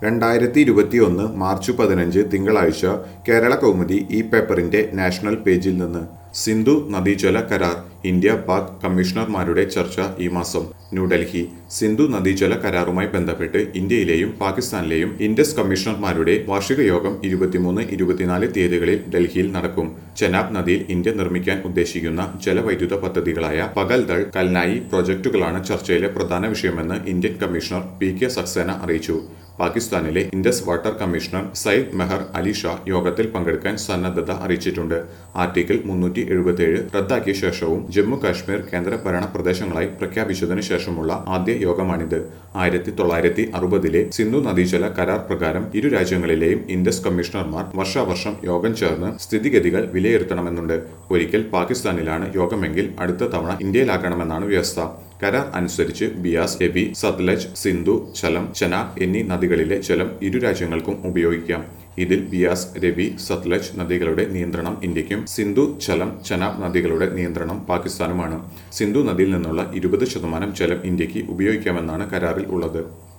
രണ്ടായിരത്തി ഇരുപത്തിയൊന്ന് മാർച്ച് പതിനഞ്ച് തിങ്കളാഴ്ച കേരള കൗമുദി ഈ പേപ്പറിന്റെ നാഷണൽ പേജിൽ നിന്ന് സിന്ധു നദീജല കരാർ ഇന്ത്യ പാക് കമ്മീഷണർമാരുടെ ചർച്ച ഈ മാസം ന്യൂഡൽഹി സിന്ധു നദീജല കരാറുമായി ബന്ധപ്പെട്ട് ഇന്ത്യയിലെയും പാകിസ്ഥാനിലെയും ഇൻഡസ് കമ്മീഷണർമാരുടെ വാർഷിക യോഗം ഇരുപത്തിമൂന്ന് ഇരുപത്തിനാല് തീയതികളിൽ ഡൽഹിയിൽ നടക്കും ചെനാബ് നദിയിൽ ഇന്ത്യ നിർമ്മിക്കാൻ ഉദ്ദേശിക്കുന്ന ജലവൈദ്യുത പദ്ധതികളായ പകൽദൾ കൽനായി പ്രോജക്ടുകളാണ് ചർച്ചയിലെ പ്രധാന വിഷയമെന്ന് Indian commissioner P K Saxena അറിയിച്ചു പാകിസ്ഥാനിലെ ഇൻഡസ് വാട്ടർ കമ്മീഷണർ സയ്യിദ് മെഹർ അലി ഷാ യോഗത്തിൽ പങ്കെടുക്കാൻ സന്നദ്ധത അറിയിച്ചിട്ടുണ്ട് ആർട്ടിക്കിൾ മുന്നൂറ്റി എഴുപത്തിയേഴ് റദ്ദാക്കിയ ശേഷവും ജമ്മു കാശ്മീർ കേന്ദ്ര ഭരണ പ്രദേശങ്ങളായി പ്രഖ്യാപിച്ചതിനു ശേഷമുള്ള ആദ്യ യോഗമാണിത് ആയിരത്തി തൊള്ളായിരത്തി അറുപതിലെ സിന്ധു നദീജല കരാർ പ്രകാരം ഇരു രാജ്യങ്ങളിലെയും ഇൻഡസ് കമ്മീഷണർമാർ വർഷാവർഷം യോഗം ചേർന്ന് സ്ഥിതിഗതികൾ വിലയിരുത്തണമെന്നുണ്ട് ഒരിക്കൽ പാകിസ്ഥാനിലാണ് യോഗമെങ്കിൽ അടുത്ത തവണ ഇന്ത്യയിലാക്കണമെന്നാണ് വ്യവസ്ഥ കരാർ അനുസരിച്ച് ബിയാസ് രവി സത്ലജ് സിന്ധു ചലം ചെനാബ് എന്നീ നദികളിലെ ജലം ഇരു രാജ്യങ്ങൾക്കും ഉപയോഗിക്കാം ഇതിൽ ബിയാസ് രവി സത്ലജ് നദികളുടെ നിയന്ത്രണം ഇന്ത്യക്കും സിന്ധു ചലം ചെനാബ് നദികളുടെ നിയന്ത്രണം പാകിസ്ഥാനുമാണ് സിന്ധു നദിയിൽ നിന്നുള്ള ഇരുപത് ശതമാനം ജലം ഇന്ത്യക്ക് ഉപയോഗിക്കാമെന്നാണ് കരാറിൽ ഉള്ളത്